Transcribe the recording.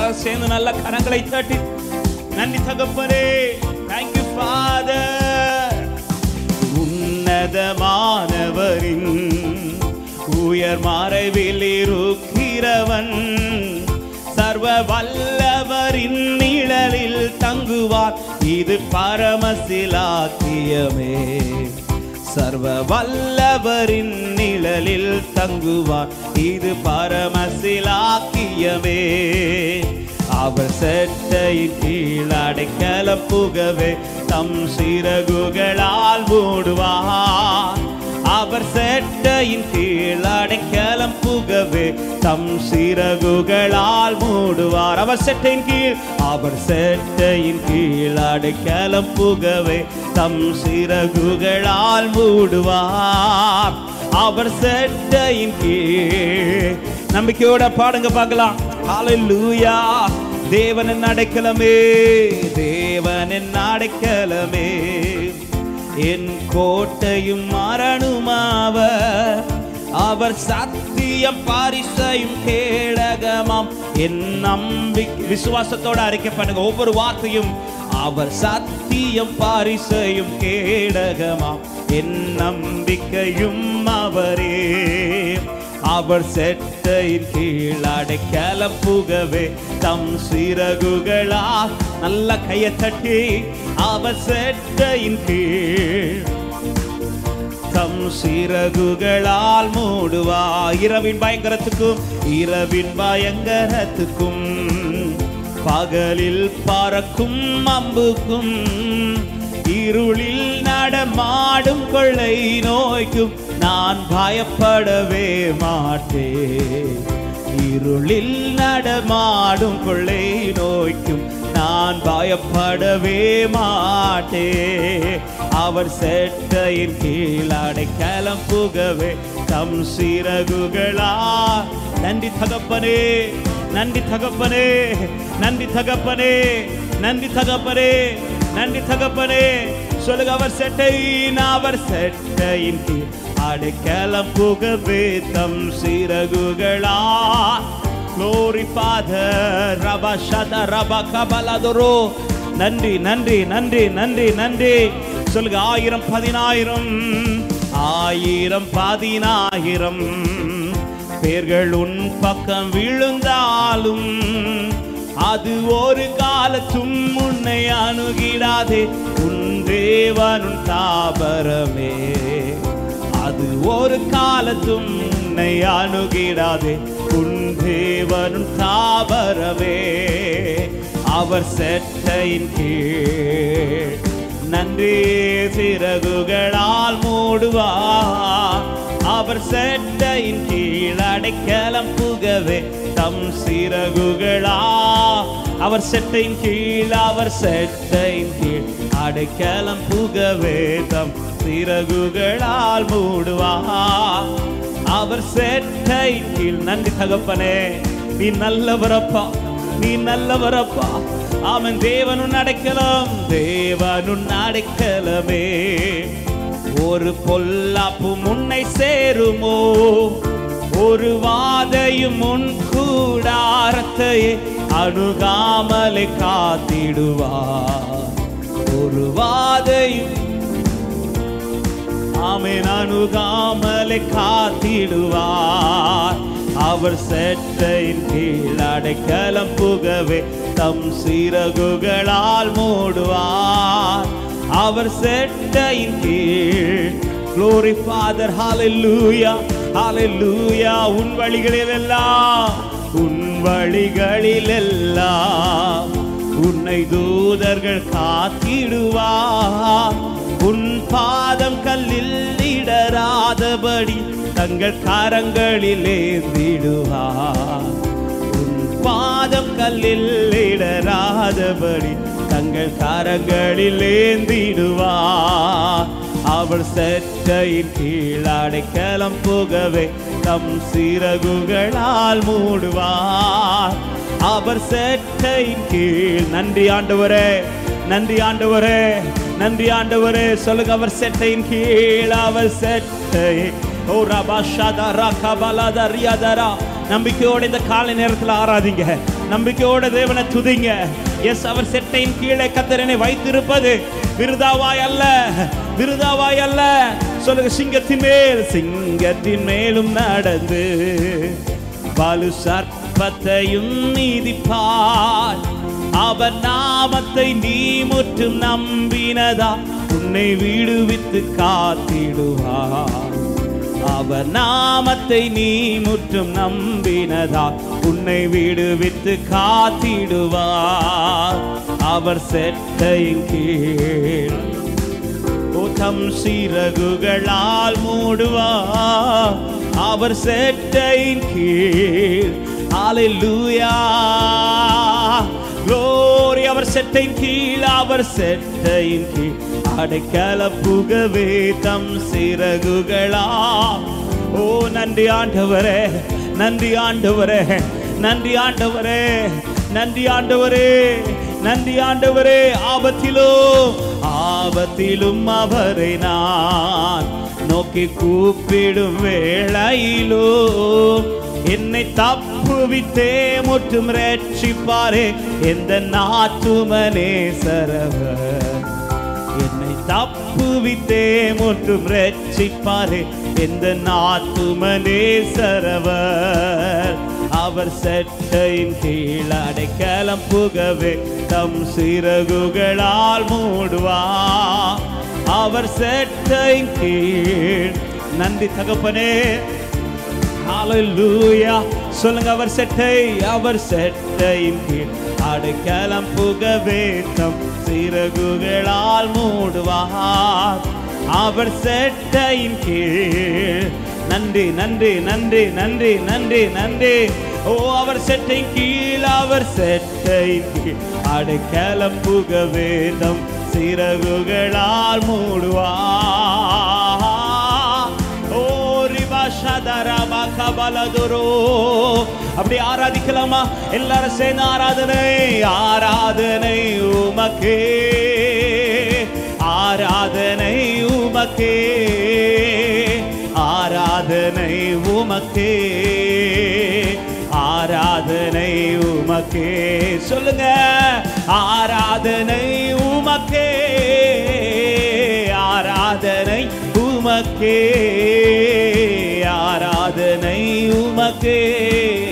எல்லாரும் சேர்ந்து நல்ல கரங்களை தட்டி நன்றி தகப்பனே தேங்க்யூ ஃபாதர் உன்னதமானவரின் உயர் மறைவில் இருக்கிறவன் சர்வ வல்லவரின் நிழலில் தங்குவார் இது பரமசிலாக்கியமே சர்வ வல்லவரின் நிழலில் தங்குவார் இது பரமசிலாக்கியமே அவர் செட்டையின் கீழ் அடைக்கல புகவே தம் சிறகுகளால் மூடுவார் அவர் செட்டையின் கீழ் அடைக்கலம் புகவே தம் சிறகுகளால் மூடுவார் அவர் செட்டையின் கீழ் அவர் செட்டையின் கீழ் அடைக்கலம் புகவே தம் சிறகுகளால் மூடுவார் அவர் செட்டையின் கீழ் நம்பிக்கையோட பாடுங்க பார்க்கலாம் ஹalleluya தேவனின் அடைக்கலமே தேவனின் அடைக்கலமே என் கோட்டையும் மரணுமாவர் அவர் சத்தியம் பாரிசையும் கேடகமாம் என் நம்பிக்கை விசுவாசத்தோட அறிக்கை பண்ணுங்க ஒவ்வொரு வார்த்தையும் அவர் சத்தியம் பாரிசையும் கேடகமாம் என் நம்பிக்கையும் அவரே அவர் செட்டையின் கீழ் அடைக்கலம் புகவே தம் சிறகுகளால் நல்ல கையை தட்டி அவர் செட்டையின் கீழ் தம் சிறகுகளால் மூடுவா இரவின் பயங்கரத்துக்கும் இரவின் பயங்கரத்துக்கும் பகலில் பறக்கும் அம்புக்கும் இருளில் நடமாடும் கொள்ளை நோய்க்கும் நான் பயப்படவே மாட்டேன் இருளில் நடமாடும் கொள்ளை நோய்க்கும் நான் பயப்படவே மாட்டேன் அவர் செட்டையின் கீழ் அடைக்கலம் புகவே தம் சிறகுகளா நன்றி தகப்பனே நன்றி தகப்பனே நன்றி தகப்பனே நன்றி தகப்பனே நன்றி தகப்பனே சொல்லுங்க அவர் செட்டையின் அவர் செட்டையின் கீழ் அடைக்கலம் புகவே தம் சிறகுகளா Glory Father, Rabba Shada Rabba Kabaladoro. நன்றி நன்றி நன்றி நன்றி நன்றி சொல்லுங்க ஆயிரம் பதினாயிரம் ஆயிரம் பதினாயிரம் பேர்கள் உன் பக்கம் விழுந்தாலும் அது ஒரு காலத்தும் உன்னை அணுகிடாதே உன் தேவனும் தாபரமே அது ஒரு காலத்தும் உன்னை அணுகிடாதே உன் தேவனும் தாபரமே அவர் செட்டையின் கீழ் நன்றி சிறகுகளால் மூடுவா அவர் செட்டையின் கீழ் அடைக்கலம் புகவே தம் சிறகுகளா அவர் செட்டையின் கீழ் அவர் செட்டையின் கீழ் அடைக்கலம் புகவே தம் சிறகுகளால் மூடுவா அவர் செட்டையின் கீழ் நன்றி தகப்பனே நீ நல்லவரப்பா நீ நல்லவரப்பா அவன் தேவனுன் அடைக்கலம் தேவனுன் அடைக்கலமே ஒரு பொல்லாப்பு முன்னை சேருமோ ஒரு வாதையும் முன் கூடாரத்தையே அணுகாமலே காத்திடுவார் ஒரு வாதையும் ஆமென் அணுகாமலே காத்திடுவார் அவர் செட்டையின் கீழ் அடைக்கலம் புகவே தம் சிறகுகளால் மூடுவார் அவர் செட்டையின் கீழ் glory father hallelujah hallelujah உன் வழிகளில் எல்லாம் உன் வழிகளில் எல்லாம் உன்னை தூதர்கள் காத்திடுவார் உன் பாதம் கல்லில் இடராதபடி தங்கள் கரங்களில் ஏந்திடுவார் உன் பாதம் கல்லில் இடராதபடி தங்கள் கரங்களில் ஏந்திடுவார் அவள் செட்டையின் கீழ் அடைக்கலம் புகவே தம் சிறகுகளால் மூடுவார் அவர் செட்டையின் கீழ் நன்றி ஆண்டவரே நன்றி ஆண்டவரே நன்றி ஆண்டவரே சொல்லுங்க அவர் செட்டையின் கீழ் அவர் செட்டை ஓ ரபா ஷதா ரகபலத ரியதரா நம்பிக்கையோட இந்த காலை நேரத்தில் ஆராதிங்க நம்பிக்கையோட தேவனை துதிங்க எஸ் அவர் செட்டையின் கீழே கத்தரனை வைத்திருப்பது விருதாவாய் அல்ல விருதாவாய் அல்ல சொல்லுங்க சிங்கத்தின் மேல் சிங்கத்தின் மேலும் நடந்து பலு சர்ப்பத்தையும் நீதிப்பார் அவர் நாமத்தை நீ முற்றும் நம்பினதா உன்னை விடுவித்து காத்திடுவார் அவர் நாமத்தை நீ முற்றும் நம்பினதா உன்னை விடுவித்து காத்திடுவார் அவர் செட்டையின் கீழ் தம் சிறகுகளால் மூடுவார் அவர் செட்டையின் கீழ் ஹalleluya glory அவர் செட்டையின் கீழ் அவர் செட்டையின் கீழ் அடைக்கல புகவே தம் சிறகுகளா ஓ நன்றி ஆண்டவரே நன்றி ஆண்டவரே நன்றி ஆண்டவரே நன்றி ஆண்டவரே நன்றி ஆண்டவரே ஆபத்திலோ ஆபத்திலும் அவரை நான் நோக்கி கூப்பிடும் வேளையிலோ என்னை தப்புவித்தே முற்றும் ரட்சிப்பாரே எந்த நாட்டுமனே சரவர் என்னை தப்புவித்தே முற்றும் ரட்சிப்பாரே எந்த நாத்துமனே சரவர் அவர் செட்டையின் கீழ் அடைக்கலம் புகவே தம் சிறகுகளால் மூடுவா அவர் செட்டையின் கீழ் நன்றி தகப்பனே ஹalleluya சொல்லுங்க அவர் செட்டை அவர் செட்டையின் கீழ் அடைக்கலம் புகவே தம் சிறகுகளால் மூடுவார் அவர் செட்டையின் கீழ் நன்றி நன்றி நன்றி நன்றி நன்றி நன்றி ஓ அவர் செட்டை கீழ் அவர் செட்டை கீழ் அடைக்கலம் புகவே தம் சிறகுகளால் மூடுவார் ஓ ரிபாஷதரமா கபலதுரோ அப்படி ஆராதிக்கலாமா எல்லாரும் சேர்ந்து ஆராதனை ஆராதனை உமக்கே ஆராதனை உமக்கே ஆராதனை உமக்கே ஆராதனை உமக்கே சொல்லுங்க ஆராதனை உமக்கே ஆராதனை உமக்கே ஆராதனை உமக்கே